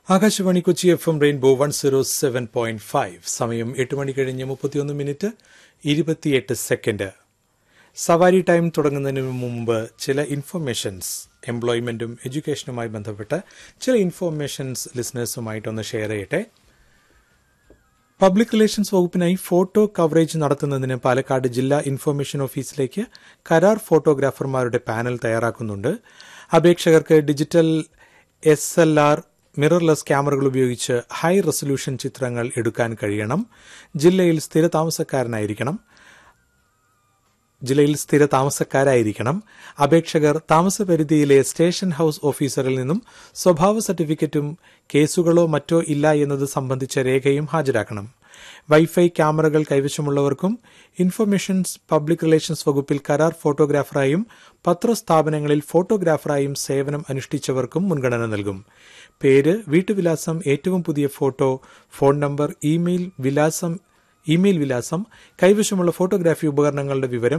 Akashvani Kochi F M rainbow one zero seven point five സമയം എട്ട് മണി കഴിഞ്ഞ് മുപ്പത്തിയൊന്ന് മിനിറ്റ് ഇരുപത്തിയെട്ട് സെക്കൻഡ് സവാരി ടൈം തുടങ്ങുന്നതിന് മുമ്പ് ചില ഇൻഫർമേഷൻസ് എംപ്ലോയ്മെന്റും എഡ്യൂക്കേഷനുമായി ബന്ധപ്പെട്ട് ചില ഇൻഫർമേഷൻസ് ലിസണേഴ്സുമായിട്ടൊന്ന് ഷെയർ ചെയ്യട്ടെ പബ്ലിക് റിലേഷൻസ് വകുപ്പിനായി ഫോട്ടോ കവറേജ് നടത്തുന്നതിന് പാലക്കാട് ജില്ലാ ഇൻഫർമേഷൻ ഓഫീസിലേക്ക് കരാർ ഫോട്ടോഗ്രാഫർമാരുടെ പാനൽ തയ്യാറാക്കുന്നുണ്ട് അപേക്ഷകർക്ക് digital S L R mirrorless ക്യാമറകൾ ഉപയോഗിച്ച് ഹൈ റെസൊല്യൂഷൻ ചിത്രങ്ങൾ എടുക്കാൻ കഴിയണം ജില്ലയിൽ സ്ഥിര താമസക്കാരനായിരിക്കണം ജില്ലയിൽ സ്ഥിര താമസക്കാരായിരിക്കണം അപേക്ഷകർ താമസപരിധിയിലെ സ്റ്റേഷൻ ഹൌസ് ഓഫീസറിൽ നിന്നും സ്വഭാവ സർട്ടിഫിക്കറ്റും കേസുകളോ മറ്റോ ഇല്ല എന്നത് സംബന്ധിച്ച രേഖയും ഹാജരാക്കണം വൈഫൈ ക്യാമറകൾ കൈവശമുള്ളവർക്കും ഇൻഫർമേഷൻസ് പബ്ലിക് റിലേഷൻസ് വകുപ്പിൽ കരാർ ഫോട്ടോഗ്രാഫറായും പത്രസ്ഥാപനങ്ങളിൽ ഫോട്ടോഗ്രാഫറായും സേവനം അനുഷ്ഠിച്ചവർക്കും മുൻഗണന നൽകും പേര് വീട്ടുവിലാസം ഏറ്റവും പുതിയ ഫോട്ടോ ഫോൺ നമ്പർ ഇമെയിൽ വിലാസം ഇമെയിൽ വിലാസം കൈവശമുള്ള ഫോട്ടോഗ്രാഫി ഉപകരണങ്ങളുടെ വിവരം